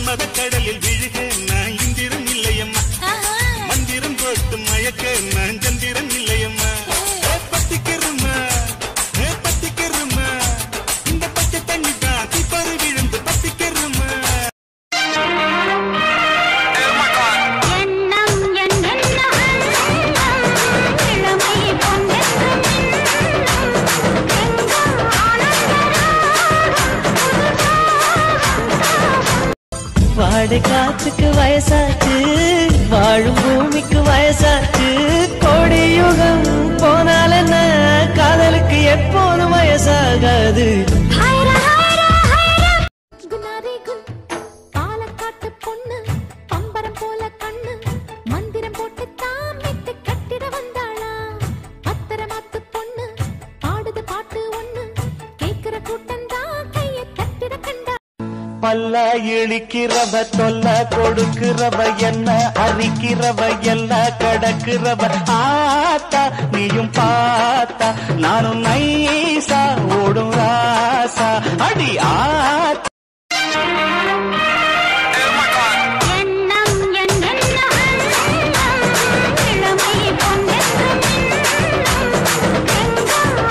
மன்மத கடலில் விழுக நான் இந்திரம் இல்லையம்மா மந்திரம் போட்டு மயக்க நான் சந்திரம் இல்லையம்மா ஏ, பத்திக்கிறம்மா ஏ, பத்திக்கிறம்மா இந்த பச்சை தண்ணி தான் தீப்பறி விழுந்து பத்திக்கிறம்மா எண்ணம் என் எண்ணம் இளமை பொன்னென்றும் எங்கும் வாடு காத்துக்கு வயசாச்சு வாழும் பூமிக்கு வயசாச்சு கோடி யுகம் போனால என்ன காதலுக்கு எப்போதும் வயசாகாது ஹைரா ஹைரா ஹைரா குனாரி குன் பாலக்காட்டு பொண்ணு பம்பரம் போல கண்ணு மந்திரம் போட்டு தாமிட்டு கட்டிட வந்தாளா பத்திரமாத்து பொண்ணு பாடுது பாட்டு ஒண்ணு கேக்குற கூட்டம் தான் கைய தட்டிட கண்டா பல்ல இழிக்கிறவ தொல்ல கொடுக்கிறவ என்ன அரிக்கிறவ எல்லாம் கடக்கிறவ ஆத்தா நீயும் பார்த்தா நானும் நைசா ஓடும் ராசா அடி ஆத்தா எண்ணம் என் எண்ணம் இளமை பொன்னென்றும் எங்கும்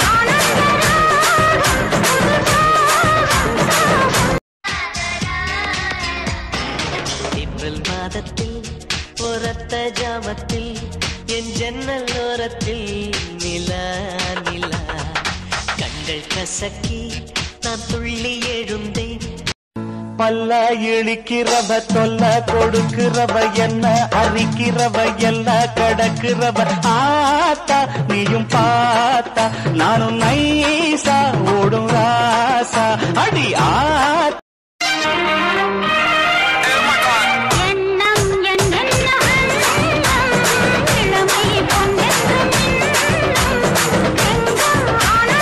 ஏப்ரல் மாதத்தில் ஒரத்த ஜாமத்தில் என் ஜன்னல் ஓரத்தில் நிலா நிலா கண்கள் கசக்கி நான் துள்ளி எழுந்தேன் பல்ல இழிக்கிறவ தொல்ல கொடுக்கிறவ என்ன அரிக்கிறவ எல்லாம் கடக்கிறவ ஆத்தா நீயும் பார்த்தா நானும் நைசா ஓடும் ராசா அடி ஆத்தா எண்ணம் என் எண்ணம் இளமை பொன்னென்றும் எங்கும்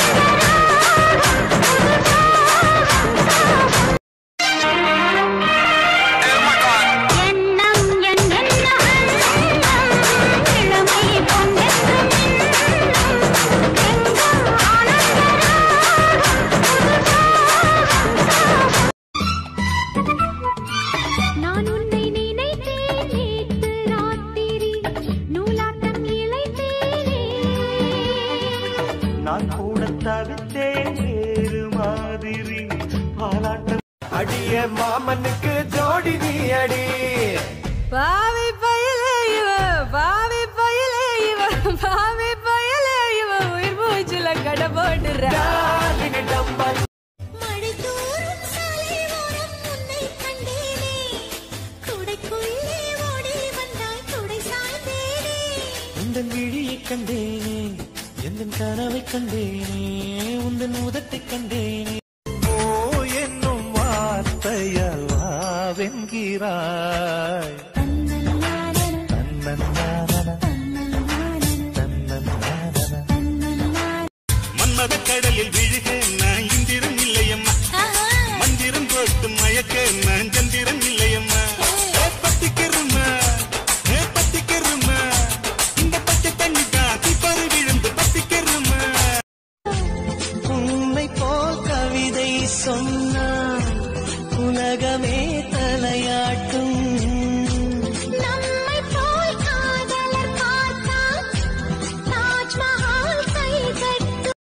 எண்ணம் என் எண்ணம் இளமை பொன்னென்றும் எங்கும் நான் உன்னை நினைத்தேன் நேற்று ராத்திரி நூலாட்டம் இழைத்தேனே நான் கூட தவித்தேன் வேறு மாதிரி பாலாட்டம் அடிய மாமனுக்கு ஜோடி நீ அடி பாவி பயலே இவ பாவி பயலே இவ பாவி பயலே இவ உயிர் மூச்சுல கடை போடுற மழை தூரும் சாலையோரம் உன்னை கண்டேனே குடைக்குள்ளே ஓடி வந்தாய் குடை சாய்ந்தேனே உந்தன் விழியை கண்டேனே எந்தன் கனவை கண்டேனே உந்தன் உதட்டை கண்டேனே ஓ என்னும் வார்த்தையால் வாவென்கிறாய் தன்னன்னாரன தன்னன்னாரன, தன்னன்னாரன தன்னன்னாரன. மன்மத கடலில் விழுக நான் இந்திரம் இல்லையம்மா மந்திரம் போட்டு மயக்க நான் சந்திரம் இல்லையம்மா ஏ, பத்திக்கிறம்மா ஏ, பத்திக்கிறம்மா இந்த பச்சை தண்ணி தான் தீப்பறி விழுந்து பத்திக்கிறம்மா உன்னை போல் கவிதை சொன்ன